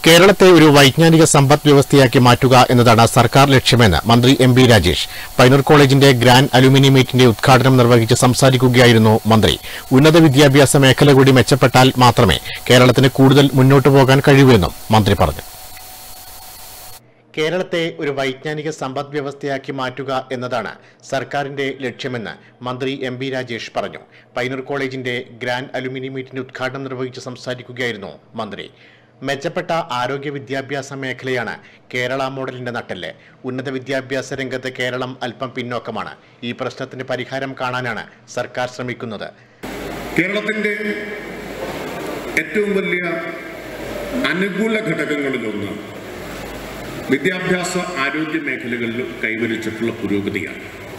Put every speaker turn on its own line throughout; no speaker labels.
കേരളത്തെ ഒരു വൈജ്ഞാനിക സമ്പദ് വ്യവസ്ഥയാക്കി മാറ്റുക എന്നതാണ് സർക്കാർ ലക്ഷ്യമെന്ന് മന്ത്രി എം ബി രാജേഷ് പൈനൂർ കോളേജിന്റെ ഗ്രാൻഡ് അലുമിനി മീറ്റിന്റെ ഉദ്ഘാടനം നിർവഹിച്ച് സംസാരിക്കുകയായിരുന്നു മന്ത്രി ഉന്നത വിദ്യാഭ്യാസ മേഖല കൂടി മെച്ചപ്പെട്ടാൽ മാത്രമേ കേരളത്തിന് കൂടുതൽ മുന്നോട്ടു പോകാൻ കഴിയൂവെന്നും മന്ത്രി പറഞ്ഞു കേരളത്തെ ഒരു വൈജ്ഞാനിക സമ്പദ് വ്യവസ്ഥയാക്കി മാറ്റുക എന്നതാണ് സർക്കാരിന്റെ ലക്ഷ്യമെന്ന് മന്ത്രി എം ബി രാജേഷ് പറഞ്ഞു പൈനൂർ കോളേജിന്റെ ഗ്രാൻഡ് അലുമിനി മീറ്റിന്റെ ഉദ്ഘാടനം നിർവഹിച്ച് സംസാരിക്കുകയായിരുന്നു മന്ത്രി മെച്ചപ്പെട്ട ആരോഗ്യ വിദ്യാഭ്യാസ മേഖലയാണ് കേരള മോഡലിന്റെ നട്ടെല്ല് ഉന്നത വിദ്യാഭ്യാസ രംഗത്ത് കേരളം അല്പം പിന്നോക്കമാണ് ഈ പ്രശ്നത്തിന് പരിഹാരം കാണാനാണ് സർക്കാർ ശ്രമിക്കുന്നത്
കേരളത്തിന്റെ ഏറ്റവും വലിയ അനുകൂല ഘടകങ്ങളിലൊന്ന് വിദ്യാഭ്യാസ ആരോഗ്യ മേഖലകളിൽ കൈവരിച്ചിട്ടുള്ള പുരോഗതിയാണ്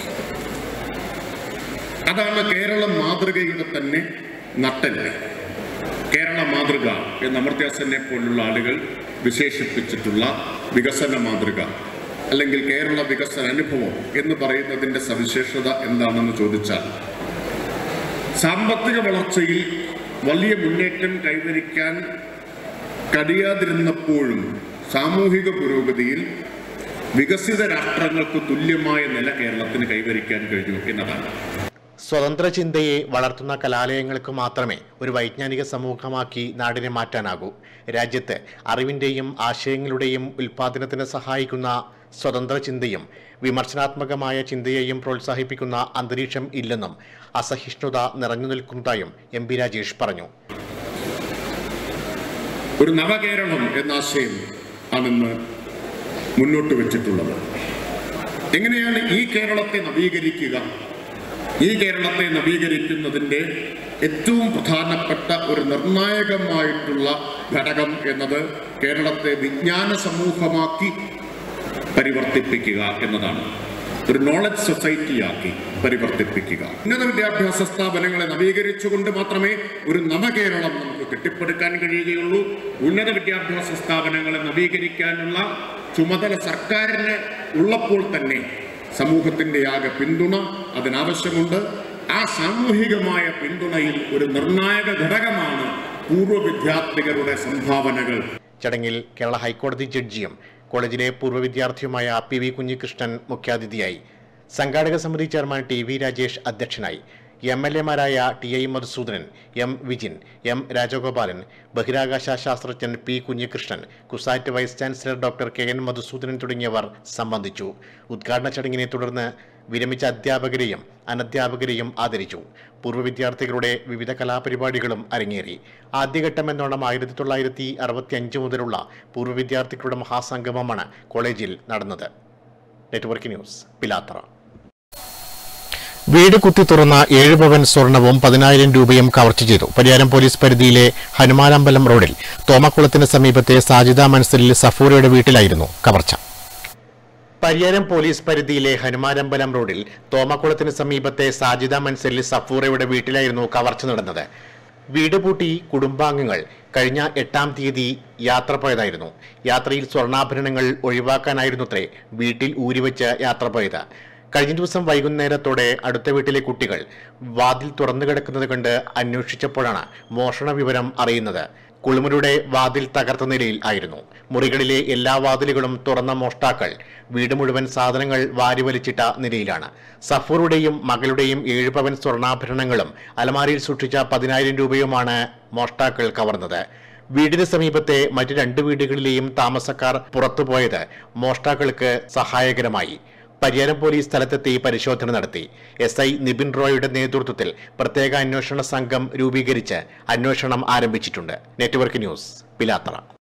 അതാണ് കേരള മാതൃകയുടെ തന്നെ നട്ടല് കേരള മാതൃക എന്ന് അമർത്യാസനെ പോലുള്ള ആളുകൾ വിശേഷിപ്പിച്ചിട്ടുള്ള വികസന മാതൃക അല്ലെങ്കിൽ കേരള വികസന അനുഭവം എന്ന് പറയുന്നതിന്റെ സവിശേഷത എന്താണെന്ന് ചോദിച്ചാൽ സാമ്പത്തിക വളർച്ചയിൽ വലിയ മുന്നേറ്റം കൈവരിക്കാൻ കഴിയാതിരുന്നപ്പോഴും സാമൂഹിക പുരോഗതിയിൽ വികസിത രാഷ്ട്രങ്ങൾക്ക് തുല്യമായ നില കേരളത്തിന് കൈവരിക്കാൻ കഴിഞ്ഞു എന്നതാണ്
സ്വതന്ത്ര ചിന്തയെ വളർത്തുന്ന കലാലയങ്ങൾക്ക് മാത്രമേ ഒരു വൈജ്ഞാനിക സമൂഹമാക്കി നാടിനെ മാറ്റാനാകൂ രാജ്യത്ത് അറിവിന്റെയും ആശയങ്ങളുടെയും ഉൽപാദനത്തിന് സഹായിക്കുന്ന സ്വതന്ത്ര ചിന്തയും വിമർശനാത്മകമായ ചിന്തയെയും പ്രോത്സാഹിപ്പിക്കുന്ന അന്തരീക്ഷം ഇല്ലെന്നും അസഹിഷ്ണുത നിറഞ്ഞു നിൽക്കുന്നതായും എം പി രാജേഷ് പറഞ്ഞു
ഒരു നവകേരളം എന്ന ആശയം ആണെന്ന് മുന്നോട്ട് വെച്ചിട്ടുള്ളത് എങ്ങനെയാണ് ഈ കേരളത്തെ നവീകരിക്കുക ഈ കേരളത്തെ നവീകരിക്കുന്നതിൻ്റെ ഏറ്റവും പ്രധാനപ്പെട്ട ഒരു നിർണായകമായിട്ടുള്ള ഘടകം എന്നത് കേരളത്തെ വിജ്ഞാന സമൂഹമാക്കി പരിവർത്തിപ്പിക്കുക എന്നതാണ് ഒരു നോളജ് സൊസൈറ്റിയാക്കി പരിവർത്തിപ്പിക്കുക ഉന്നത വിദ്യാഭ്യാസ സ്ഥാപനങ്ങളെ നവീകരിച്ചുകൊണ്ട് മാത്രമേ ഒരു നവകേരളം നമുക്ക് കെട്ടിപ്പടുക്കാൻ കഴിയുകയുള്ളൂ ഉന്നത വിദ്യാഭ്യാസ സ്ഥാപനങ്ങളെ നവീകരിക്കാനുള്ള ചുമതല സർക്കാരിന് ഉള്ളപ്പോൾ തന്നെ സമൂഹത്തിന്റെ ആകെ പിന്തുണ അതിനാവശ്യമുണ്ട് ആ സാമൂഹികമായ പിന്തുണയിൽ ഒരു നിർണായക ഘടകമാണ് പൂർവ്വ വിദ്യാർത്ഥികളുടെ സംഭാവനകൾ
ചടങ്ങിൽ കേരള ഹൈക്കോടതി ജഡ്ജിയും കോളേജിലെ പൂർവ്വ വിദ്യാർത്ഥിയുമായ പി വി കുഞ്ഞികൃഷ്ണൻ മുഖ്യാതിഥിയായി സംഘാടക സമിതി ചെയർമാൻ ടി വി രാജേഷ് അധ്യക്ഷനായി എം എൽ എമാരായ T I Madhusoodanan M Vijin M Rajagopalan ബഹിരാകാശ ശാസ്ത്രജ്ഞൻ P Kunhikrishnan Cusat vice chancellor doctor K N Madhusoodanan തുടങ്ങിയവർ സംബന്ധിച്ചു ഉദ്ഘാടന ചടങ്ങിനെ തുടർന്ന് വിരമിച്ച അധ്യാപകരെയും അനധ്യാപകരെയും ആദരിച്ചു പൂർവ്വ വിദ്യാർത്ഥികളുടെ വിവിധ കലാപരിപാടികളും അരങ്ങേറി ആദ്യഘട്ടം എന്നോണം ആയിരത്തി തൊള്ളായിരത്തി അറുപത്തി അഞ്ച് മുതലുള്ള പൂർവ്വ വിദ്യാർത്ഥികളുടെ മഹാസംഗമമാണ് കോളേജിൽ നടന്നത് നെറ്റ്വർക്ക് ന്യൂസ് പിലാത്തറ വീട് കുത്തി തുറന്ന ഏഴ് പവൻ സ്വർണവും പതിനായിരം രൂപയും കവർച്ച ചെയ്തു പരിയാരം പോലീസ് പരിധിയിലെ ഹനുമാനമ്പലം റോഡിൽ തോമക്കുളത്തിന് സമീപത്തെ സാജിദ മൻസലിൽ സഫൂറയുടെ വീട്ടിലായിരുന്നു കവർച്ച പരിയാരം പോലീസ് പരിധിയിലെ ഹനുമാനമ്പലം റോഡിൽ തോമക്കുളത്തിന് സമീപത്തെ സാജിദ മൻസലിൽ സഫൂറയുടെ വീട്ടിലായിരുന്നു കവർച്ച നടന്നത് വീട് പൂട്ടി കുടുംബാംഗങ്ങൾ കഴിഞ്ഞ എട്ടാം തീയതി യാത്ര പോയതായിരുന്നു യാത്രയിൽ സ്വർണ്ണാഭരണങ്ങൾ ഒഴിവാക്കാനായിരുന്നത്രേ വീട്ടിൽ ഊരിവെച്ച് യാത്ര പോയത് കഴിഞ്ഞ ദിവസം വൈകുന്നേരത്തോടെ അടുത്ത വീട്ടിലെ കുട്ടികൾ വാതിൽ തുറന്നു കിടക്കുന്നത് കണ്ട് അന്വേഷിച്ചപ്പോഴാണ് മോഷണ വിവരം അറിയുന്നത് കുളിമുറിയുടെ വാതിൽ തകർത്ത നിലയിൽ ആയിരുന്നു മുറികളിലെ എല്ലാ വാതിലുകളും തുറന്ന മോഷ്ടാക്കൾ വീട് മുഴുവൻ സാധനങ്ങൾ വാരിവലിച്ചിട്ട നിലയിലാണ് സഫൂറുടെയും മകളുടെയും ഏഴ് പവൻ സ്വർണ്ണാഭരണങ്ങളും അലമാരിയിൽ സൂക്ഷിച്ച പതിനായിരം രൂപയുമാണ് മോഷ്ടാക്കൾ കവർന്നത് വീടിന് സമീപത്തെ മറ്റ് രണ്ട് വീടുകളിലെയും താമസക്കാർ പുറത്തുപോയത് മോഷ്ടാക്കൾക്ക് സഹായകരമായി പരിയാരം പോലീസ് സ്ഥലത്തെത്തി പരിശോധന നടത്തി എസ് ഐ നിബിൻ റോയുടെ നേതൃത്വത്തിൽ പ്രത്യേക അന്വേഷണ സംഘം രൂപീകരിച്ച് അന്വേഷണം ആരംഭിച്ചിട്ടുണ്ട് നെറ്റ്വർക്ക് ന്യൂസ് പിലാത്തറ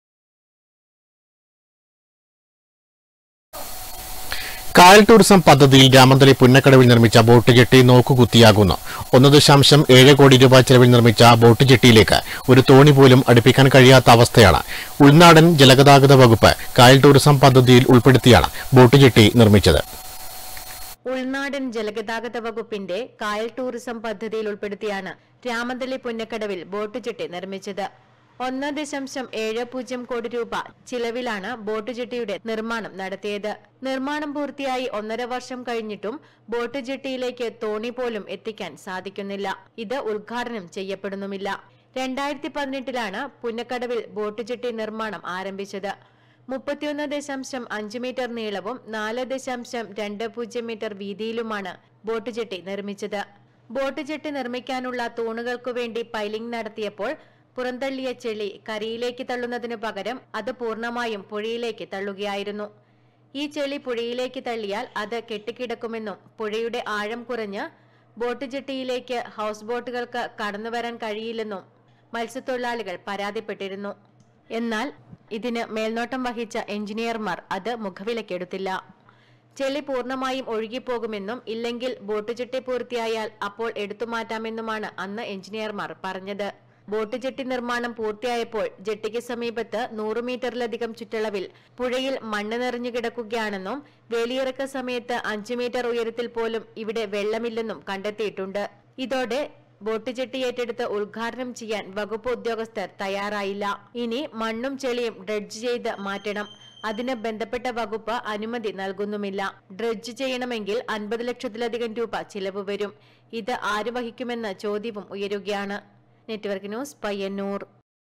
കായൽ ടൂറിസം പദ്ധതിയിൽ രാമന്തളി പുന്നക്കടവിൽ നിർമ്മിച്ച ബോട്ട് ജെട്ടി നോക്കുകുത്തിയാകുന്നു ഒന്ന് ദശാംശം ഏഴ് കോടി രൂപ ചെലവിൽ നിർമ്മിച്ച ബോട്ട് ജെട്ടിയിലേക്ക് ഒരു തോണി പോലും അടുപ്പിക്കാൻ കഴിയാത്ത അവസ്ഥയാണ് ഉൾനാടൻ ജലഗതാഗത വകുപ്പ് കായൽ ടൂറിസം പദ്ധതിയിൽ ഉൾപ്പെടുത്തിയാണ് ബോട്ട് ജെട്ടി നിർമ്മിച്ചത്
ഉൾനാടൻ ജലഗതാഗത വകുപ്പിന്റെ കായൽ ടൂറിസം പദ്ധതിയിൽ ഉൾപ്പെടുത്തിയാണ് രാമന്തളി പുന്നക്കടവിൽ ബോട്ട് ജെട്ടി നിർമ്മിച്ചത് ഒന്ന് ദശാംശം ഏഴ് പൂജ്യം കോടി രൂപ ചിലവിലാണ് ബോട്ട് ജെട്ടിയുടെ നിർമ്മാണം നടത്തിയത് നിർമ്മാണം പൂർത്തിയായി ഒന്നര വർഷം കഴിഞ്ഞിട്ടും ബോട്ട് ജെട്ടിയിലേക്ക് തോണി പോലും എത്തിക്കാൻ സാധിക്കുന്നില്ല ഇത് ഉദ്ഘാടനം ചെയ്യപ്പെടുന്നുമില്ല രണ്ടായിരത്തി പതിനെട്ടിലാണ് പുന്നക്കടവിൽ ബോട്ട് ജെട്ടി നിർമ്മാണം ആരംഭിച്ചത് മുപ്പത്തിയൊന്ന് ദശാംശം അഞ്ച് മീറ്റർ നീളവും നാല് ദശാംശം രണ്ട് പൂജ്യം മീറ്റർ വീതിയിലുമാണ് ബോട്ട് ജെട്ടി നിർമ്മിച്ചത് ബോട്ട് ജെട്ടി നിർമ്മിക്കാനുള്ള തൂണുകൾക്കു വേണ്ടി പൈലിംഗ് നടത്തിയപ്പോൾ പുറന്തള്ളിയ ചെളി കരയിലേക്ക് തള്ളുന്നതിനു പകരം അത് പൂർണ്ണമായും പുഴയിലേക്ക് തള്ളുകയായിരുന്നു ഈ ചെളി പുഴയിലേക്ക് തള്ളിയാൽ അത് കെട്ടിക്കിടക്കുമെന്നും പുഴയുടെ ആഴം കുറഞ്ഞ് ബോട്ട് ജെട്ടിയിലേക്ക് ഹൗസ് ബോട്ടുകൾക്ക് കടന്നുവരാൻ കഴിയില്ലെന്നും മത്സ്യത്തൊഴിലാളികൾ പരാതിപ്പെട്ടിരുന്നു എന്നാൽ ഇതിന് മേൽനോട്ടം വഹിച്ച എഞ്ചിനീയർമാർ അത് മുഖവിലക്കെടുത്തില്ല ചെളി പൂർണ്ണമായും ഒഴുകിപ്പോകുമെന്നും ഇല്ലെങ്കിൽ ബോട്ട് ജെട്ടി പൂർത്തിയായാൽ അപ്പോൾ എടുത്തുമാറ്റാമെന്നുമാണ് അന്ന് എഞ്ചിനീയർമാർ പറഞ്ഞത് ബോട്ട് ജെട്ടി നിർമ്മാണം പൂർത്തിയായപ്പോൾ ജെട്ടിക്ക് സമീപത്ത് നൂറ് മീറ്ററിലധികം ചുറ്റളവിൽ പുഴയിൽ മണ്ണ് നിറഞ്ഞു കിടക്കുകയാണെന്നും വേലിയിറക്ക സമയത്ത് അഞ്ചു മീറ്റർ ഉയരത്തിൽ പോലും ഇവിടെ വെള്ളമില്ലെന്നും കണ്ടെത്തിയിട്ടുണ്ട് ഇതോടെ ബോട്ട് ജെട്ടി ഏറ്റെടുത്ത് ഉദ്ഘാടനം ചെയ്യാൻ വകുപ്പ് ഉദ്യോഗസ്ഥർ തയ്യാറായില്ല ഇനി മണ്ണും ചെളിയും ഡ്രഡ്ജ് ചെയ്ത് മാറ്റണം അതിന് ബന്ധപ്പെട്ട വകുപ്പ് അനുമതി നൽകുന്നുമില്ല ഡ്രഡ്ജ് ചെയ്യണമെങ്കിൽ അൻപത് ലക്ഷത്തിലധികം രൂപ ചിലവ് വരും ഇത് ആര് വഹിക്കുമെന്ന ചോദ്യവും ഉയരുകയാണ് നെറ്റ്വർക്ക് ന്യൂസ് പയ്യന്നൂർ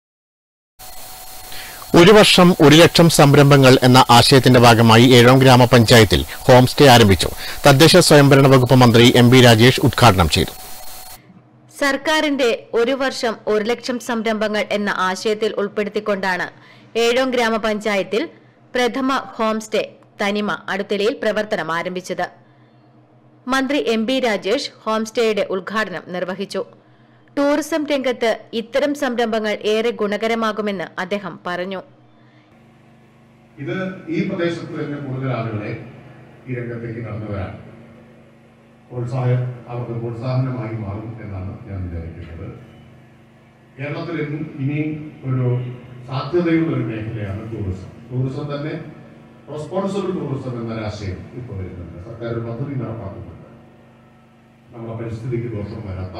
ഒരു വർഷം ഒരു ലക്ഷം സംരംഭങ്ങൾ എന്ന ആശയത്തിന്റെ ഭാഗമായി ഏഴോം ഗ്രാമപഞ്ചായത്തിൽ ഹോം സ്റ്റേ ആരംഭിച്ചു തദ്ദേശ സ്വയംഭരണ വകുപ്പ് മന്ത്രി എം ബി രാജേഷ് ഉദ്ഘാടനം ചെയ്തു
സർക്കാരിന്റെ ഒരു വർഷം ഒരു ലക്ഷം സംരംഭങ്ങൾ എന്ന ആശയത്തിൽ ഉൾപ്പെടുത്തിക്കൊണ്ടാണ് ഏഴോം ഗ്രാമപഞ്ചായത്തിൽ പ്രഥമ ഹോം സ്റ്റേ തനിമ അടുത്തിലയിൽ പ്രവർത്തനം ആരംഭിച്ചത് മന്ത്രി എം ബി രാജേഷ് ഹോം സ്റ്റേയുടെ ഉദ്ഘാടനം നിർവഹിച്ചു ടൂറിസം രംഗത്ത് ഇത്തരം സംരംഭങ്ങൾ ഏറെ ഗുണകരമാകുമെന്ന് അദ്ദേഹം പറഞ്ഞു
ഇത് ഈ പ്രദേശത്ത് തന്നെ കൂടുതൽ ആളുകളെ ഈ രംഗത്തേക്ക് കടന്നു വരാൻ പ്രോത്സാഹനം അവർക്ക് പ്രോത്സാഹനമായി മാറും എന്നാണ് ഞാൻ വിചാരിക്കുന്നത് കേരളത്തിൽ ഇന്നും ഇനിയും ഒരു സാധ്യതയുള്ള ഒരു മേഖലയാണ് ടൂറിസം ടൂറിസം തന്നെ റെസ്പോൺസിബിൾ ടൂറിസം എന്ന ആശയം ഇപ്പോൾ വരുന്നുണ്ട് സർക്കാർ ഒരു പദ്ധതി നടപ്പാക്കുന്നുണ്ട് നമ്മുടെ പരിസ്ഥിതിക്ക് ദോഷം വരാത്ത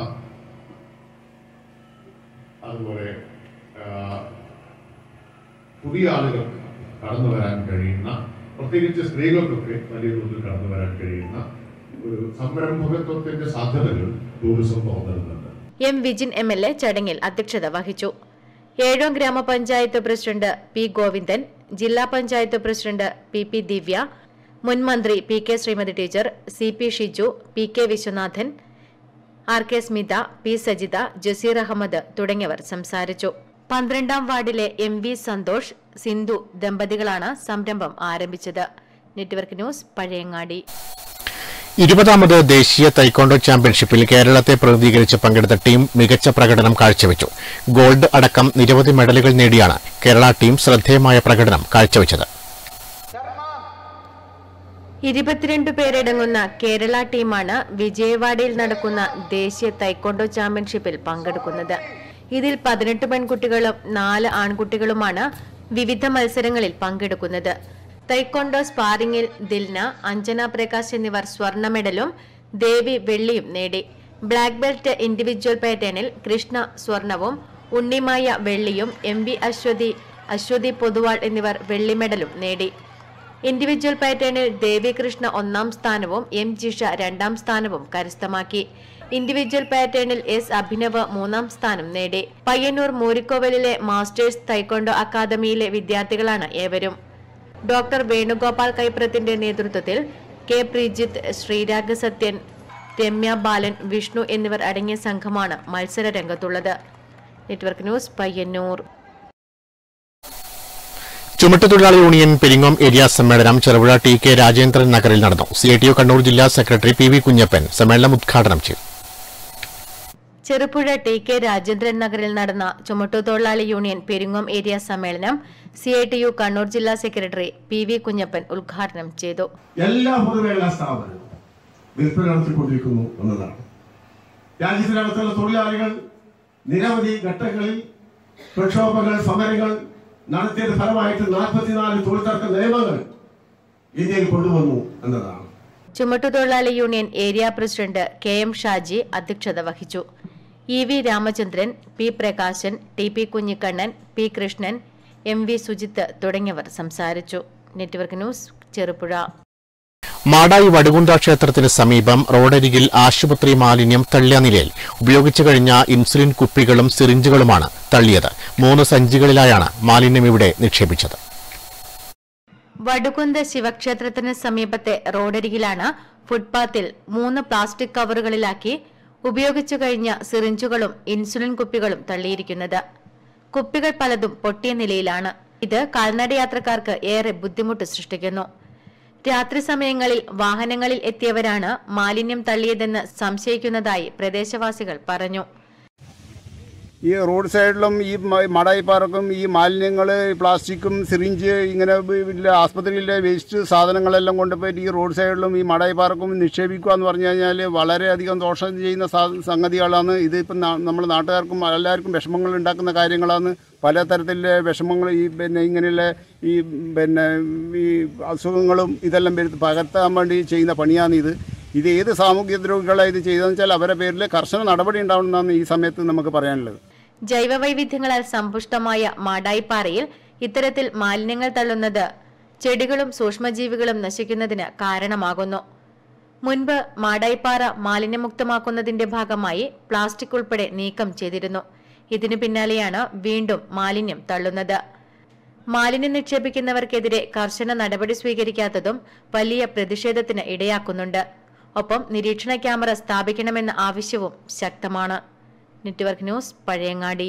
അതുപോലെ ആ, പുതിയ ആളുകൾക്ക് കടന്നു വരാൻ കഴിയുന്ന പ്രത്യേകിച്ച് സ്ത്രീകൾക്കൊക്കെ വലിയ തോതിൽ കടന്നു വരാൻ കഴിയുന്ന ഒരു സംരംഭകത്വത്തിന്റെ സാധ്യതകൾ ടൂറിസം തുറന്നിടുന്നുണ്ട്
M Vijin M L A ചടങ്ങിൽ അധ്യക്ഷത വഹിച്ചു ഏഴോം ഗ്രാമപഞ്ചായത്ത് പ്രസിഡന്റ് പി ഗോവിന്ദൻ ജില്ലാ panchayat president P P Divya മുൻ മന്ത്രി P K Sreemathi teacher C P Shiju P K Viswanathan R K Smitha P Sajitha Jaseer Ahammed തുടങ്ങിയവർ സംസാരിച്ചു പന്ത്രണ്ടാം വാർഡിലെ എം വി സന്തോഷ് സിന്ധു ദമ്പതികളാണ് സംരംഭം ആരംഭിച്ചത് നെറ്റ്വർക്ക് ന്യൂസ് പഴയങ്ങാടി
ഇരുപതാമത് ദേശീയ തൈക്കോണ്ടോ ചാമ്പ്യൻഷിപ്പിൽ കേരളത്തെ പ്രതിനിധീകരിച്ച് പങ്കെടുത്ത ടീം മികച്ച പ്രകടനം കാഴ്ചവെച്ചു ഗോൾഡ് അടക്കം നിരവധി മെഡലുകൾ നേടിയാണ് കേരള ടീം ശ്രദ്ധേയമായ പ്രകടനം കാഴ്ചവെച്ചത്
ഇരുപത്തിരണ്ട് പേരടങ്ങുന്ന കേരള ടീമാണ് വിജയവാഡയിൽ നടക്കുന്ന ദേശീയ തൈക്കോണ്ടോ ചാമ്പ്യൻഷിപ്പിൽ പങ്കെടുക്കുന്നത് ഇതിൽ പതിനെട്ട് പെൺകുട്ടികളും നാല് ആൺകുട്ടികളുമാണ് വിവിധ മത്സരങ്ങളിൽ പങ്കെടുക്കുന്നത് തൈക്കോണ്ടോ സ്പാറിംഗിൽ ദിൽന അഞ്ജന പ്രകാശ് എന്നിവർ സ്വർണ്ണ മെഡലും ദേവി വെള്ളിയും നേടി ബ്ലാക്ക് ബെൽറ്റ് ഇൻഡിവിജ്വൽ പാറ്റേണിൽ കൃഷ്ണ സ്വർണവും ഉണ്ണിമായ വെള്ളിയും എം വി അശ്വതി അശ്വതി പൊതുവാൾ എന്നിവർ വെള്ളി മെഡലും നേടി ഇൻഡിവിജ്വൽ പാറ്റേണിൽ ദേവികൃഷ്ണ ഒന്നാം സ്ഥാനവും എം ജിഷ രണ്ടാം സ്ഥാനവും കരസ്ഥമാക്കി ഇൻഡിവിജ്വൽ പാറ്റേണിൽ എസ് അഭിനവ് മൂന്നാം സ്ഥാനം നേടി പയ്യന്നൂർ മൂരിക്കോവലിലെ മാസ്റ്റേഴ്സ് തൈക്കൊണ്ടോ അക്കാദമിയിലെ വിദ്യാർത്ഥികളാണ് ഏവരും ഡോക്ടർ വേണുഗോപാൽ കൈപ്രത്തിന്റെ നേതൃത്വത്തിൽ കെ പ്രീജിത്ത് ശ്രീരാഗ് സത്യൻ രമ്യ ബാലൻ വിഷ്ണു എന്നിവർ അടങ്ങിയ സംഘമാണ് മത്സര രംഗത്തുള്ളത് നെറ്റ്വർക്ക് ന്യൂസ് പയ്യന്നൂർ
ചുമട്ടുതൊഴിലാളി യൂണിയൻ പെരിങ്ങോം ഏരിയ സമ്മേളനം ചെറുപുഴ ടി കെ രാജേന്ദ്രൻ നഗറിൽ നടന്നു C I T U Kannur ജില്ലാ സെക്രട്ടറി പി വി കുഞ്ഞപ്പൻ സമ്മേളനം ഉദ്ഘാടനം ചെയ്തു
ചെറുപുഴ ടി കെ രാജേന്ദ്രൻ നഗറിൽ നടന്ന ചുമട്ടുതൊഴിലാളി യൂണിയൻ പെരിങ്ങോം ഏരിയ സമ്മേളനം C I T U Kannur ജില്ലാ സെക്രട്ടറി പി വി കുഞ്ഞപ്പൻ ഉദ്ഘാടനം ചെയ്തു
എല്ലാ പൊതുമേഖലാ സ്ഥാപനവും വിൽപ്പന നടത്തിക്കൊണ്ടിരിക്കുന്നു എന്നതാണ് രാജ്യത്തിനകത്തുള്ള തൊഴിലാളികൾ നിരവധി ഘട്ടങ്ങളിൽ പ്രക്ഷോഭങ്ങൾ സമരങ്ങൾ നടത്തിയതിന്റെ ഫലമായിട്ട് നാൽപ്പത്തിനാല് തൊഴിൽ തർക്ക നിയമങ്ങൾ ഇന്ത്യയിൽ കൊണ്ടുവന്നു എന്നതാണ്
ചുമട്ടുതൊഴിലാളി union area president K M Shaji അധ്യക്ഷത വഹിച്ചു E V Ramachandran P Prakashan T P Kunhikannan P Krishnan M V Sujith തുടങ്ങിയവർ സംസാരിച്ചു നെറ്റ്വർക്ക് ന്യൂസ് ചെറുപുഴ
മാടായി വടുകുന്ത ക്ഷേത്രത്തിന് സമീപം റോഡരികിൽ ആശുപത്രി മാലിന്യം തള്ളിയ നിലയിൽ ഉപയോഗിച്ചു കഴിഞ്ഞ ഇൻസുലിൻ കുപ്പികളും സിറിഞ്ചുകളുമാണ് തള്ളിയത് മൂന്ന് സഞ്ചികളിലായാണ് മാലിന്യം ഇവിടെ നിക്ഷേപിച്ചത്
വടുകുന്ത് ശിവക്ഷേത്രത്തിന് സമീപത്തെ റോഡരികിലാണ് ഫുട്പാത്തിൽ മൂന്ന് പ്ലാസ്റ്റിക് കവറുകളിലാക്കി ഉപയോഗിച്ചു കഴിഞ്ഞ സിറിഞ്ചുകളും ഇൻസുലിൻ കുപ്പികളും തള്ളിയിരിക്കുന്നത് കുപ്പികൾ പലതും പൊട്ടിയ നിലയിലാണ് ഇത് കാൽനടയാത്രക്കാർക്ക് ഏറെ ബുദ്ധിമുട്ട് സൃഷ്ടിക്കുന്നു രാത്രി സമയങ്ങളിൽ വാഹനങ്ങളിൽ എത്തിയവരാണ് മാലിന്യം തള്ളിയതെന്ന് സംശയിക്കുന്നതായി പ്രദേശവാസികൾ പറഞ്ഞു
ഈ റോഡ് സൈഡിലും ഈ മ- മടായി പാർക്കും ഈ മാലിന്യങ്ങൾ പ്ലാസ്റ്റിക്കും സിറിഞ്ച് ഇങ്ങനെ വി- ഇല്ല ആസ്പത്രിയിലെ വേസ്റ്റ് സാധനങ്ങളെല്ലാം കൊണ്ടുപോയിട്ട് ഈ റോഡ് സൈഡിലും ഈ മടായി പാർക്കും നിക്ഷേപിക്കുക എന്ന് പറഞ്ഞു കഴിഞ്ഞാൽ വളരെയധികം ദോഷം ചെയ്യുന്ന സാ- സംഗതികളാണ് ഇതിപ്പം നമ്മൾ നാട്ടുകാർക്കും എല്ലാവർക്കും വിഷമങ്ങൾ ഉണ്ടാക്കുന്ന കാര്യങ്ങളാണ് പലതരത്തിലെ വിഷമങ്ങൾ ഈ പിന്നെ ഇങ്ങനെയുള്ള ഈ പിന്നെ ഈ അസുഖങ്ങളും ഇതെല്ലാം വരുത്തി പകർത്താൻ വേണ്ടി ചെയ്യുന്ന പണിയാണ് ഇത് ഇത് ഏത് സാമൂഹ്യ ദ്രോഹികളാണ് ഇത് ചെയ്തതെന്ന് വെച്ചാൽ അവരുടെ പേരിൽ കർശന നടപടി ഉണ്ടാവണമെന്നാണ് ഈ സമയത്ത് നമുക്ക് പറയാനുള്ളത്
ജൈവവൈവിധ്യങ്ങളാൽ സമ്പുഷ്ടമായ മാടായിപ്പാറയിൽ ഇത്തരത്തിൽ മാലിന്യങ്ങൾ തള്ളുന്നത് ചെടികളും സൂക്ഷ്മജീവികളും നശിക്കുന്നതിന് കാരണമാകുന്നു മുൻപ് മാടായിപ്പാറ മാലിന്യമുക്തമാക്കുന്നതിന്റെ ഭാഗമായി പ്ലാസ്റ്റിക് ഉൾപ്പെടെ നീക്കം ചെയ്തിരുന്നു ഇതിനു പിന്നാലെയാണ് വീണ്ടും മാലിന്യം തള്ളുന്നത് മാലിന്യം നിക്ഷേപിക്കുന്നവർക്കെതിരെ കർശന നടപടി സ്വീകരിക്കാത്തതും വലിയ പ്രതിഷേധത്തിന് ഇടയാക്കുന്നുണ്ട് ഒപ്പം നിരീക്ഷണ ക്യാമറ സ്ഥാപിക്കണമെന്ന ആവശ്യവും ശക്തമാണ് നെറ്റ്വർക്ക് ന്യൂസ് പഴയങ്ങാടി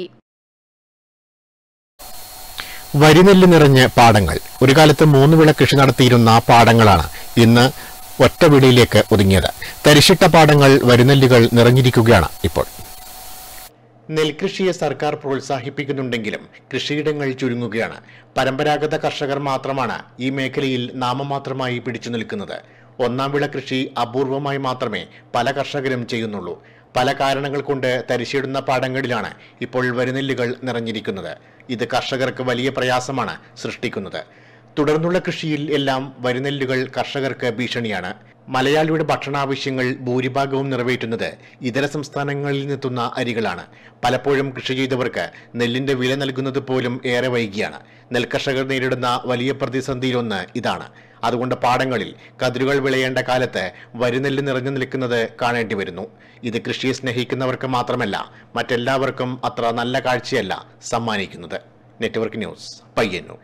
വരിനെല്ല് നിറഞ്ഞ് പാടങ്ങൾ ഒരു കാലത്ത് മൂന്ന് വിള കൃഷി നടത്തിയിരുന്ന പാടങ്ങളാണ് ഇന്ന് ഒറ്റ വിളിയിലേക്ക് ഒതുങ്ങിയത് തരിശിട്ട പാടങ്ങൾ വരിനെല്ലുകൾ നിറഞ്ഞിരിക്കുകയാണ് ഇപ്പോൾ നെൽകൃഷിയെ സർക്കാർ പ്രോത്സാഹിപ്പിക്കുന്നുണ്ടെങ്കിലും കൃഷിയിടങ്ങൾ ചുരുങ്ങുകയാണ് പരമ്പരാഗത കർഷകർ മാത്രമാണ് ഈ മേഖലയിൽ നാമമാത്രമായി പിടിച്ചു നിൽക്കുന്നത് ഒന്നാം വിള കൃഷി അപൂർവമായി മാത്രമേ പല കർഷകരും ചെയ്യുന്നുള്ളൂ പല കാരണങ്ങൾ കൊണ്ട് തരിശിടുന്ന പാടങ്ങളിലാണ് ഇപ്പോൾ വരിനെല്ലുകൾ നിറഞ്ഞിരിക്കുന്നത് ഇത് കർഷകർക്ക് വലിയ പ്രയാസമാണ് സൃഷ്ടിക്കുന്നത് തുടർന്നുള്ള കൃഷിയിൽ എല്ലാം വരിനെല്ലുകൾ കർഷകർക്ക് ഭീഷണിയാണ് മലയാളിയുടെ ഭക്ഷണാവശ്യങ്ങൾ ഭൂരിഭാഗവും നിറവേറ്റുന്നത് ഇതര സംസ്ഥാനങ്ങളിൽ നിന്നെത്തുന്ന അരികളാണ് പലപ്പോഴും കൃഷി ചെയ്തവർക്ക് നെല്ലിന്റെ വില നൽകുന്നത് പോലും ഏറെ വൈകിയാണ് നെൽകർഷകർ നേരിടുന്ന വലിയ പ്രതിസന്ധിയിലൊന്ന് ഇതാണ് അതുകൊണ്ട് പാടങ്ങളിൽ കതിരുകൾ വിളയേണ്ട കാലത്ത് വരിനെല്ല് നിറഞ്ഞു നിൽക്കുന്നത് കാണേണ്ടി വരുന്നു ഇത് കൃഷിയെ സ്നേഹിക്കുന്നവർക്ക് മാത്രമല്ല മറ്റെല്ലാവർക്കും അത്ര നല്ല കാഴ്ചയല്ല സമ്മാനിക്കുന്നത് നെറ്റ്വർക്ക് ന്യൂസ് പയ്യന്നൂർ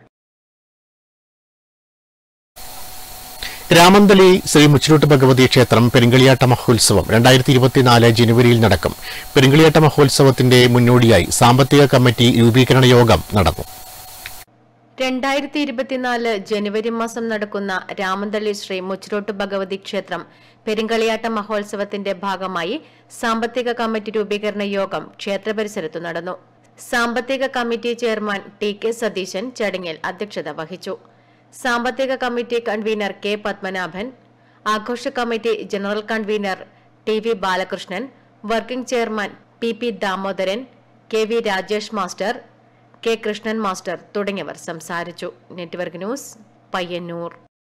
രാമന്തളി ശ്രീ മുച്ചിലോട്ട് ഭഗവതി ക്ഷേത്രം പെരിങ്കളിയാട്ട മഹോത്സവം രണ്ടായിരത്തി ഇരുപത്തിനാല് ജനുവരിയിൽ നടക്കും പെരിങ്കളിയാട്ട മഹോത്സവത്തിന്റെ മുന്നോടിയായി സാമ്പത്തിക കമ്മിറ്റി രൂപീകരണ യോഗം നടന്നു
രണ്ടായിരത്തി ഇരുപത്തിനാല് ജനുവരി മാസം നടക്കുന്ന രാമന്തള്ളി ശ്രീ മുച്ചിലോട്ട് ഭഗവതി ക്ഷേത്രം പെരിങ്കളിയാട്ട മഹോത്സവത്തിന്റെ ഭാഗമായി സാമ്പത്തിക കമ്മിറ്റി രൂപീകരണ യോഗം ക്ഷേത്ര പരിസരത്തു നടന്നു സാമ്പത്തിക committee chairman T K Satheesan ചടങ്ങിൽ അധ്യക്ഷത വഹിച്ചു സാമ്പത്തിക കമ്മിറ്റി കൺവീനർ കെ പത്മനാഭൻ ആഘോഷ committee general convener T V Balakrishnan working chairman P P Damodaran K V Rajesh master K Krishnan master തുടങ്ങിയവർ സംസാരിച്ചു network news Payyanur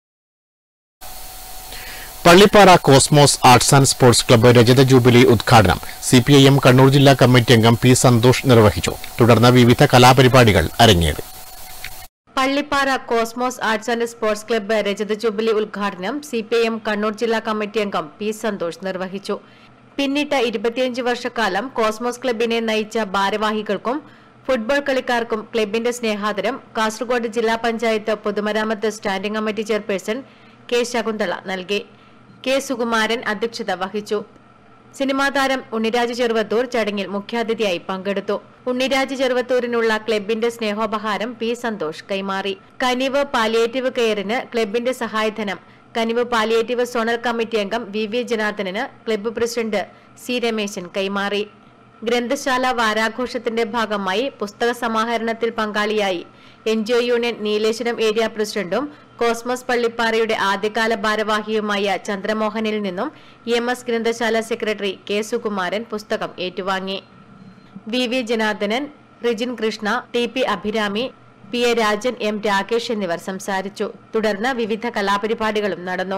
Pallippara cosmos arts and sports club രജത ജൂബിലി ഉദ്ഘാടനം സിപിഐഎം കണ്ണൂർ ജില്ലാ കമ്മിറ്റി അംഗം പി സന്തോഷ് നിർവഹിച്ചു തുടർന്ന് വിവിധ കലാപരിപാടികൾ അരങ്ങേറി
Pallippara cosmos arts and sports club രജത ജൂബിലി ഉദ്ഘാടനം സിപിഐഎം കണ്ണൂർ ജില്ലാ കമ്മിറ്റി അംഗം പി സന്തോഷ് നിർവഹിച്ചു പിന്നിട്ട ഇരുപത്തിയഞ്ച് വർഷക്കാലം കോസ്മോസ് ക്ലബിനെ നയിച്ച ഭാരവാഹികൾക്കും ഫുട്ബോൾ കളിക്കാർക്കും ക്ലബിന്റെ സ്നേഹാദരം കാസർഗോഡ് ജില്ലാ പഞ്ചായത്ത് പൊതുമരാമത്ത് standing committee chairperson K Sakunthala നൽകി കെ സുകുമാരൻ അധ്യക്ഷത വഹിച്ചു സിനിമാ താരം ഉണ്ണിരാജ് ചെറുവത്തൂർ ചടങ്ങിൽ മുഖ്യാതിഥിയായി പങ്കെടുത്തു ഉണ്ണിരാജ് ചെറുവത്തൂരിനുള്ള ക്ലബിന്റെ സ്നേഹോപഹാരം പി സന്തോഷ് കൈമാറി കനിവ് പാലിയേറ്റീവ് കെയറിന് ക്ലബിന്റെ സഹായധനം കനിവ് പാലിയേറ്റീവ് സോണൽ കമ്മിറ്റി അംഗം വി വി ജനാർദ്ദനന് ക്ലബ്ബ് പ്രസിഡന്റ് സി രമേശൻ കൈമാറി ഗ്രന്ഥശാല വാരാഘോഷത്തിന്റെ ഭാഗമായി പുസ്തക സമാഹരണത്തിൽ പങ്കാളിയായി N G O union Nileshwaram area പ്രസിഡന്റും കോസ്മോസ് പള്ളിപ്പാറയുടെ ആദ്യകാല ഭാരവാഹിയുമായ ചന്ദ്രമോഹനിൽ നിന്നും എം എസ് ഗ്രന്ഥശാല സെക്രട്ടറി കെ സുകുമാരൻ പുസ്തകം ഏറ്റുവാങ്ങി V V Janardanan Rijin Krishna T P Abhirami P A Rajan M Rakesh എന്നിവർ സംസാരിച്ചു തുടർന്ന് വിവിധ കലാപരിപാടികളും നടന്നു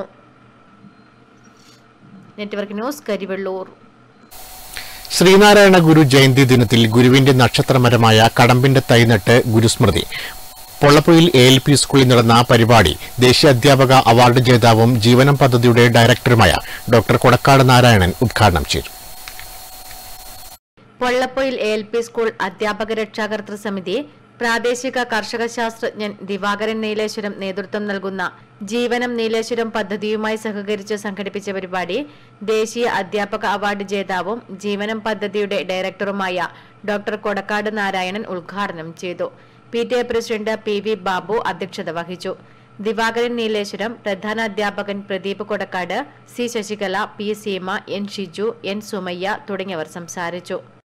നെറ്റ്വർക്ക് ന്യൂസ് കരിവെള്ളൂർ
ശ്രീനാരായണ ഗുരു ജയന്തി ദിനത്തിൽ ഗുരുവിന്റെ നക്ഷത്രമരമായ കടമ്പിന്റെ തൈനട്ട് ഗുരുസ്മൃതി പൊള്ളപ്പൊയിൽ എ എൽ പി സ്കൂളിൽ നടന്ന പരിപാടി ദേശീയ അധ്യാപക അവാർഡ് ജേതാവും ജീവനം പദ്ധതിയുടെ ഡയറക്ടറുമായ ഡോക്ടർ കൊടക്കാട് നാരായണൻ ഉദ്ഘാടനം ചെയ്തു
Pollappoyil A L P school അധ്യാപക രക്ഷാകർതൃ സമിതി പ്രാദേശിക കർഷക ശാസ്ത്രജ്ഞൻ ദിവാകരൻ നീലേശ്വരം നേതൃത്വം നൽകുന്ന ജീവനം നീലേശ്വരം പദ്ധതിയുമായി സഹകരിച്ച് സംഘടിപ്പിച്ച പരിപാടി ദേശീയ അധ്യാപക അവാർഡ് ജേതാവും ജീവനം പദ്ധതിയുടെ ഡയറക്ടറുമായ ഡോക്ടർ കൊടക്കാട് നാരായണൻ ഉദ്ഘാടനം ചെയ്തു P T A president P V Babu അധ്യക്ഷത വഹിച്ചു ദിവാകരൻ നീലേശ്വരം പ്രധാന അധ്യാപകൻ Pradeep Kodakkad C Sasikala P Seema N Shiju N Sumayya തുടങ്ങിയവർ സംസാരിച്ചു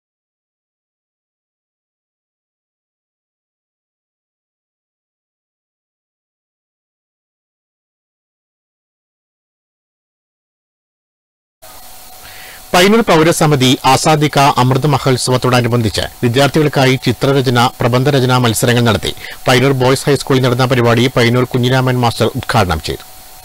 പൈനൂർ പൗരസമിതി ആസാദിക അമൃത് മഹോത്സവത്തോടനുബന്ധിച്ച് വിദ്യാർത്ഥികൾക്കായി ചിത്രരചന പ്രബന്ധരചനാ മത്സരങ്ങൾ നടത്തി പൈനൂർ ബോയ്സ് ഹൈസ്കൂളിൽ നടന്ന പരിപാടി പൈനൂർ കുഞ്ഞിരാമൻ മാസ്റ്റർ ഉദ്ഘാടനം ചെയ്തു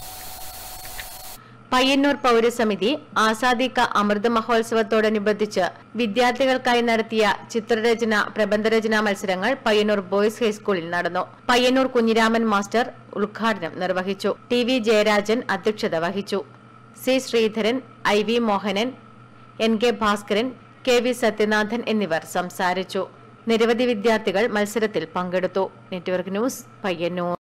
പയ്യന്നൂർ പൗരസമിതി ആസാദിക അമൃത മഹോത്സവത്തോടനുബന്ധിച്ച് വിദ്യാർത്ഥികൾക്കായി നടത്തിയ ചിത്രരചന പ്രബന്ധരചനാ മത്സരങ്ങൾ പയ്യന്നൂർ ബോയ്സ് ഹൈസ്കൂളിൽ നടന്നു പയ്യന്നൂർ കുഞ്ഞിരാമൻ മാസ്റ്റർ ഉദ്ഘാടനം നിർവഹിച്ചു ടി വി ജയരാജൻ അധ്യക്ഷത വഹിച്ചു C Sreedharan I V Mohanan N K Bhaskaran K V Sathyanathan എന്നിവർ സംസാരിച്ചു നിരവധി വിദ്യാർത്ഥികൾ മത്സരത്തിൽ പങ്കെടുത്തു നെറ്റ്വർക്ക് ന്യൂസ് പയ്യന്നൂർ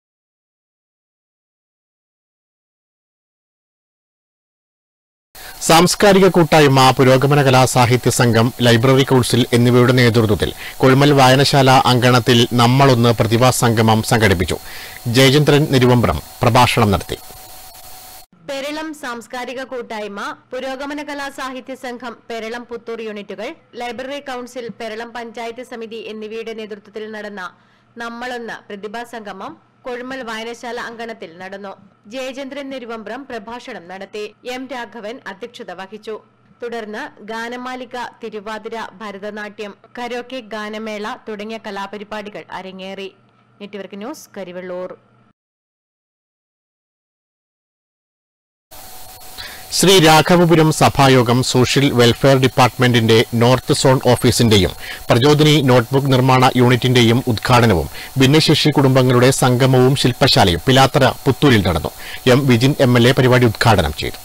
സാംസ്കാരിക കൂട്ടായ്മ പുരോഗമന കലാസാഹിത്യ സംഘം ലൈബ്രറി കൌൺസിൽ എന്നിവയുടെ നേതൃത്വത്തിൽ കൊഴുമൽ വായനശാല അങ്കണത്തിൽ നമ്മളൊന്ന് പ്രതിഭാ സംഗമം സംഘടിപ്പിച്ചു ജയചന്ദ്രൻ നിരുവമ്പ്രം പ്രഭാഷണം നടത്തി
പെരളം സാംസ്കാരിക കൂട്ടായ്മ പുരോഗമന കലാ സാഹിത്യ സംഘം പെരളം പുത്തൂർ യൂണിറ്റുകൾ ലൈബ്രറി കൌൺസിൽ പെരളം പഞ്ചായത്ത് സമിതി എന്നിവയുടെ നേതൃത്വത്തിൽ നടന്ന നമ്മളൊന്ന് പ്രതിഭാ സംഗമം കൊഴുമൽ വായനശാല അങ്കണത്തിൽ നടന്നു ജയചന്ദ്രൻ നെരുവമ്പ്രം പ്രഭാഷണം നടത്തി എം രാഘവൻ അധ്യക്ഷത വഹിച്ചു തുടർന്ന് ഗാനമാലിക തിരുവാതിര ഭരതനാട്യം കരോക്കെ ഗാനമേള തുടങ്ങിയ കലാപരിപാടികൾ അരങ്ങേറി network news Karivellur
Sree Raghavapuram Sabhayogam social welfare ഡിപ്പാർട്ട്മെന്റിന്റെ നോർത്ത് സോൺ ഓഫീസിന്റെയും പ്രചോദനി നോട്ട്ബുക്ക് നിർമ്മാണ യൂണിറ്റിന്റെയും ഉദ്ഘാടനവും ഭിന്നശേഷി കുടുംബങ്ങളുടെ സംഗമവും ശില്പശാലയും പിലാത്തറ പുത്തൂരിൽ നടന്നു M Vijin M L A പരിപാടി ഉദ്ഘാടനം ചെയ്തു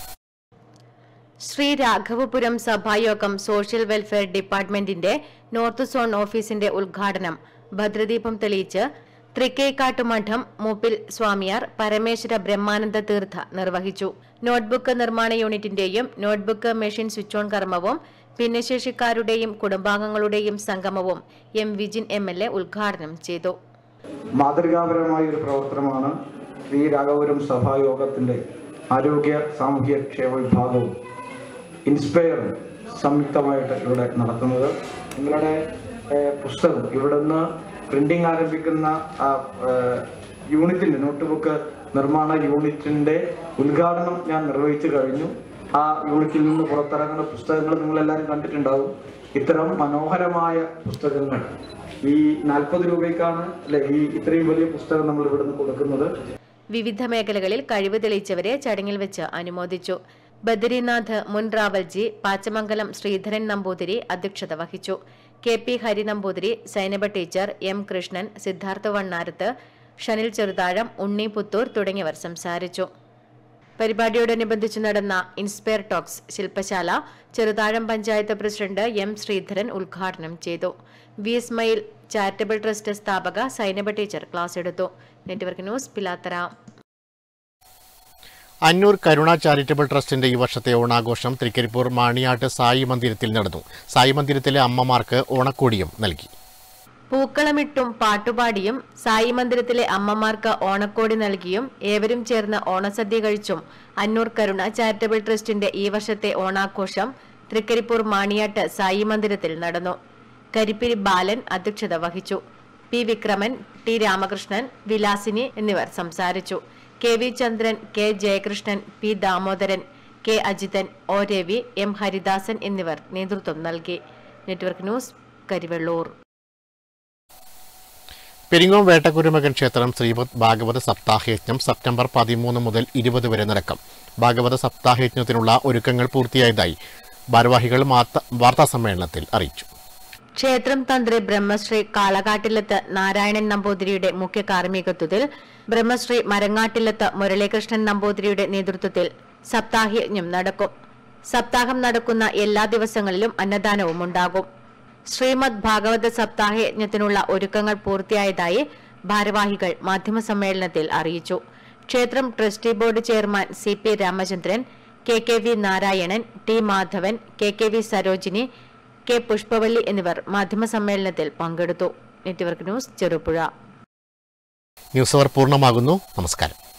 ശ്രീ രാഘവപുരം സഭായോഗം സോഷ്യൽ വെൽഫെയർ ഡിപ്പാർട്ട്മെന്റിന്റെ നോർത്ത് സോൺ ഓഫീസിന്റെ ഉദ്ഘാടനം ഭദ്രദീപം തെളിയിച്ച് തൃക്കേക്കാട്ട് മഠം മൂപ്പിൽ സ്വാമിയാർ പരമേശ്വര ബ്രഹ്മാനന്ദ തീർത്ഥ നിർവഹിച്ചു നോട്ട്ബുക്ക് നിർമ്മാണ യൂണിറ്റിന്റെയും നോട്ട്ബുക്ക് മെഷീൻ സ്വിച്ച് ഓൺ കർമ്മവും ഭിന്നശേഷിക്കാരുടെയും കുടുംബാംഗങ്ങളുടെയും സംഗമവും M Vijin M L A ഉദ്ഘാടനം ചെയ്തു
മാതൃകാപരമായ ഒരു പ്രവർത്തനമാണ് ശ്രീ രാഘവപുരം സഭായോഗത്തിൻ്റെ ആരോഗ്യ സാമൂഹ്യ ക്ഷേമ വിഭാഗവും ഇൻസ്പയർ സംയുക്തമായിട്ട് ഇവിടെ നടത്തുന്നത് നിങ്ങളുടെ ഏഹ്, പുസ്തകം ഇവിടുന്ന് പ്രിന്റിംഗ് ആരംഭിക്കുന്ന ആ യൂണിറ്റിൻ്റെ നോട്ട് ബുക്ക് നിർമ്മാണ യൂണിറ്റിൻ്റെ ഉദ്ഘാടനം ഞാൻ നിർവഹിച്ചു കഴിഞ്ഞു ആ യൂണിറ്റിൽ നിന്ന് പുറത്തിറങ്ങുന്ന പുസ്തകങ്ങൾ നിങ്ങളെല്ലാവരും കണ്ടിട്ടുണ്ടാവും ഇത്തരം മനോഹരമായ പുസ്തകങ്ങൾ ഈ നാൽപ്പത് രൂപയ്ക്കാണ് അല്ലെ ഈ ഇത്രയും വലിയ പുസ്തകം നമ്മൾ ഇവിടുന്ന് കൊടുക്കുന്നത്
വിവിധ മേഖലകളിൽ കഴിവ് തെളിയിച്ചവരെ ചടങ്ങിൽ വെച്ച് അനുമോദിച്ചു ബദ്രിനാഥ് മുൻ റാവൽജി പാച്ചമംഗലം ശ്രീധരൻ നമ്പൂതിരി അധ്യക്ഷത വഹിച്ചു K P Hari Namboothiri Sainaba teacher M Krishnan Siddhartha Vannarath Shanil Cheruthazham Unni Puthur തുടങ്ങിയവർ സംസാരിച്ചു പരിപാടിയോടനുബന്ധിച്ച് നടന്ന ഇൻസ്പയർ ടോക്സ് ശില്പശാല ചെറുതാഴം പഞ്ചായത്ത് പ്രസിഡന്റ് എം ശ്രീധരൻ ഉദ്ഘാടനം ചെയ്തു വി ഇസ്മയിൽ ചാരിറ്റബിൾ ട്രസ്റ്റ് സ്ഥാപക സൈനബ ടീച്ചർ ക്ലാസ് എടുത്തു network news Pilathara
Annur Karuna charitable ട്രസ്റ്റിന്റെ ഈ വർഷത്തെ ഓണാഘോഷം തൃക്കരിപ്പൂർ മാണിയാട്ട് സായി മന്ദിരത്തിൽ നടന്നു സായി മന്ദിരത്തിലെ അമ്മമാർക്ക് ഓണക്കോടിയും നൽകി
പൂക്കളമിട്ടും പാട്ടുപാടിയും സായി മന്ദിരത്തിലെ അമ്മമാർക്ക് ഓണക്കോടി നൽകിയും ഏവരും ചേർന്ന് ഓണസദ്യ കഴിച്ചും അന്നൂർ കരുണ ചാരിറ്റബിൾ ട്രസ്റ്റിന്റെ ഈ വർഷത്തെ ഓണാഘോഷം തൃക്കരിപ്പൂർ മാണിയാട്ട് സായി മന്ദിരത്തിൽ നടന്നു കരിപ്പിരി ബാലൻ അധ്യക്ഷത വഹിച്ചു പി വിക്രമൻ ടി രാമകൃഷ്ണൻ വിലാസിനി എന്നിവർ സംസാരിച്ചു K V Chandran K Jayakrishnan P Damodaran K Ajithan O Ravi M Haridasan എന്നിവർ നേതൃത്വം നൽകി നെറ്റ്വർക്ക് ന്യൂസ് കരിവെള്ളൂർ
പെരിങ്ങോം വേട്ടക്കുരുമകൻ ക്ഷേത്രം ശ്രീമദ് ഭാഗവത സപ്താഹയജ്ഞം സെപ്റ്റംബർ പതിമൂന്ന് മുതൽ ഇരുപത് വരെ നടക്കും ഭാഗവത സപ്താഹയജ്ഞത്തിനുള്ള ഒരുക്കങ്ങൾ പൂർത്തിയായതായി ഭാരവാഹികൾ മാത്ത- വാർത്താസമ്മേളനത്തിൽ അറിയിച്ചു
ക്ഷേത്രം തന്ത്രി ബ്രഹ്മശ്രീ കാളകാട്ടിലത്ത് നാരായണൻ നമ്പൂതിരിയുടെ മുഖ്യ കാർമ്മികത്വത്തിൽ ബ്രഹ്മശ്രീ മരങ്ങാട്ടിലത്ത് മുരളീകൃഷ്ണൻ നമ്പൂതിരിയുടെ നേതൃത്വത്തിൽ സപ്താഹയജ്ഞം നടക്കും സപ്താഹം നടക്കുന്ന എല്ലാ ദിവസങ്ങളിലും അന്നദാനവും ഉണ്ടാകും ശ്രീമദ് ഭാഗവത സപ്താഹയജ്ഞത്തിനുള്ള ഒരുക്കങ്ങൾ പൂർത്തിയായതായി ഭാരവാഹികൾ മാധ്യമസമ്മേളനത്തിൽ അറിയിച്ചു ക്ഷേത്രം trustee board chairman C P Ramachandran K K V Narayanan T Madhavan K K V Sarojini K Pushpavalli എന്നിവർ മാധ്യമസമ്മേളനത്തിൽ പങ്കെടുത്തു നെറ്റ്വർക്ക് ന്യൂസ് ചെറുപുഴ
ന്യൂസ് അവർ പൂർണ്ണമാകുന്നു നമസ്കാരം